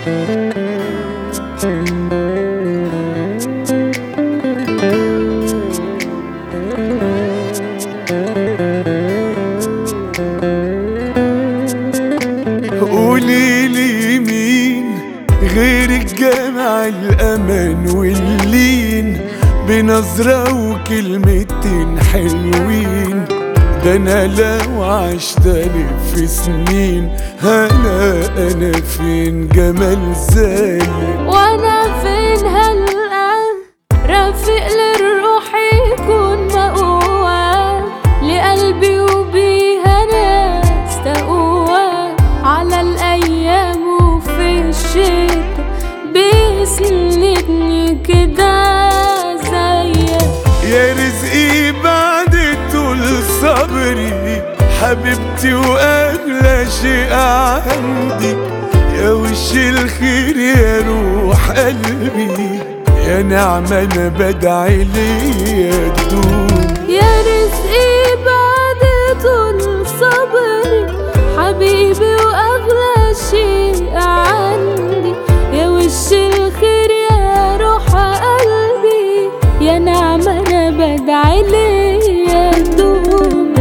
قولي لي مين غيرك جمع الأمان واللين بنظرة وكلمتين حلوين ده أنا لو عشت ألف سنين هلا أنا فين جمال زي وانا فين هلقى رفيق للروح يكون مقوى لقلبي وبيها ناس تقوى على الايام وفي الشتا بيسندني كده زيك يا رزقي بعد طول صبري حبيبتي واغلى شيء عندي يا وش الخير يا روح قلبي يا نعمة انا بدعي ليا تدوم يا رزقي بعد طول صبري حبيبي واغلى شيء عندي يا وش الخير يا روح قلبي يا نعمة انا بدعي ليا تدوم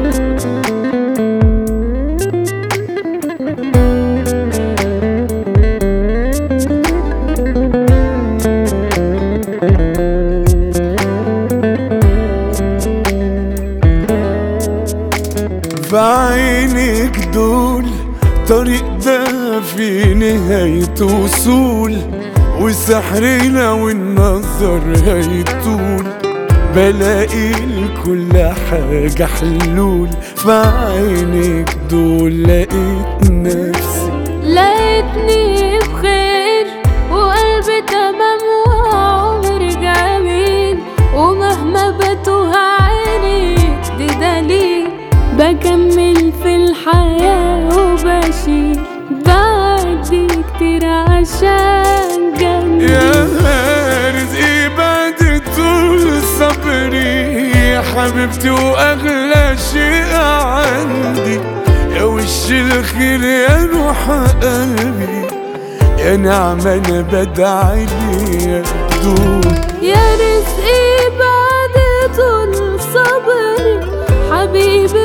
في عينك دول طريق ده في نهاية وصول وسحرنا والنظر هيطول بلاقي لكل حاجة حلول في عينك دول لقيت نفسي لقيتني بخير وقلبي تمام وعمري جميل ومهما بتوه عيني دي دليل بكمل في الحياة وبشيل بعدي كتير عشان جنبي يا رزقي بعد طول صبري يا حبيبتي واغلى شيء عندي يا وش الخير يا روح قلبي يا نعمة انا بدعي ليا تدوم يا رزقي بعد طول صبري حبيبي